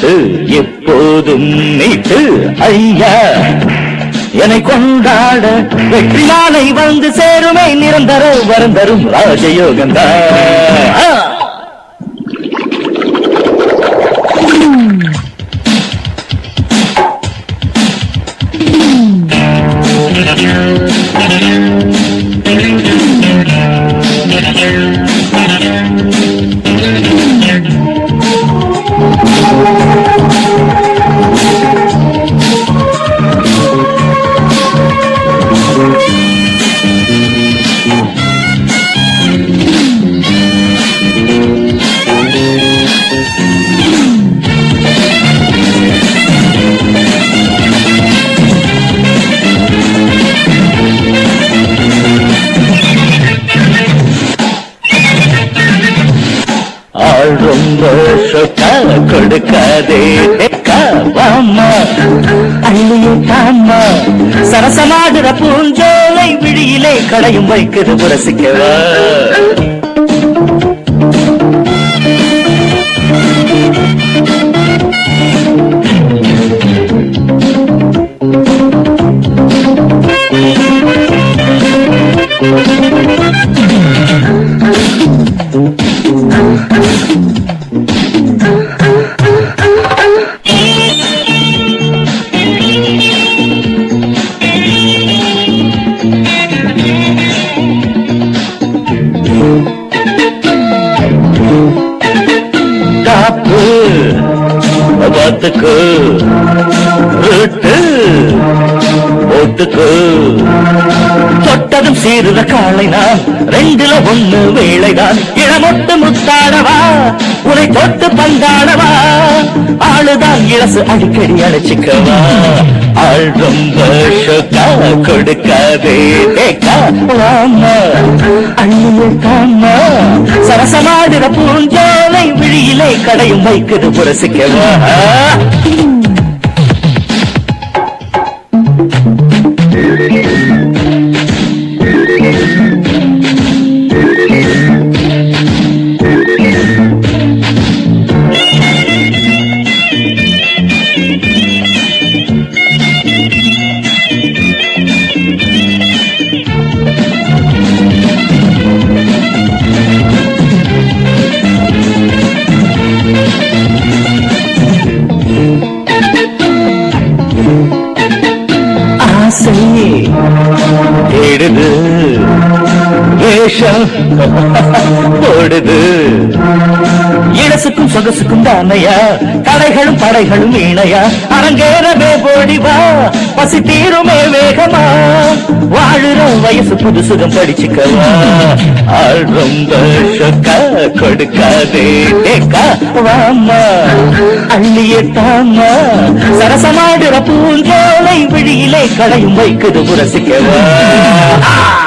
மீட்டு எப்போதும் மீட்டு ஐயா என்னை கொண்டாட வெற்றி நாளை வந்து சேருமே நிரந்தர வரம் தரும் ராஜயோகந்தா ஆள் ரொம்ப சொக்கா கொடுக்காதே தெக்கா வாம்மா அள்ளியே தாம்மா சரசமாடுற பூஞ்சோலை விழியிலே கடையும் வைக்குது புரசிக்கவா காப்பு பார்த்துக்கு ரூட்டு ஓட்டுக்கு தொட்டதும் சீருத காலை நான் ரெண்டுல ஒண்ணு வேளைதான் இளமொட்டு முத்தாடவா உனை தொட்டு பந்தாடவா ஆளுதான் இளசு அடிக்கடி அழைச்சிக்கவா ஆள் ரொம்ப ஷோக்கா கொடுக்காதே தேக்கா வாம்மா அள்ளியே தாம்மா சரசமாடுற பூஞ்சோலை விழியிலே கடையும் வைக்குது புரசிக்கவா ஆசை தேடுது வேஷம் போடுது இளசுக்கும் சொகசுக்கும் தானையா கடைகளும் படைகளும் வீணையா அரங்கேறவே போடிவா பசி தீருமே வேகமா வாழுற வயசு புது சுகம் படிச்சுக்கவா ஆள் ரொம்ப சொக்கா கொடுக்காதே தேக்கா வாம்மா அள்ளியே தாம்மா சரசமாடுற பூஞ்சோலை விழியிலே கடையும் வைக்குது புரசிக்கவா ஆ!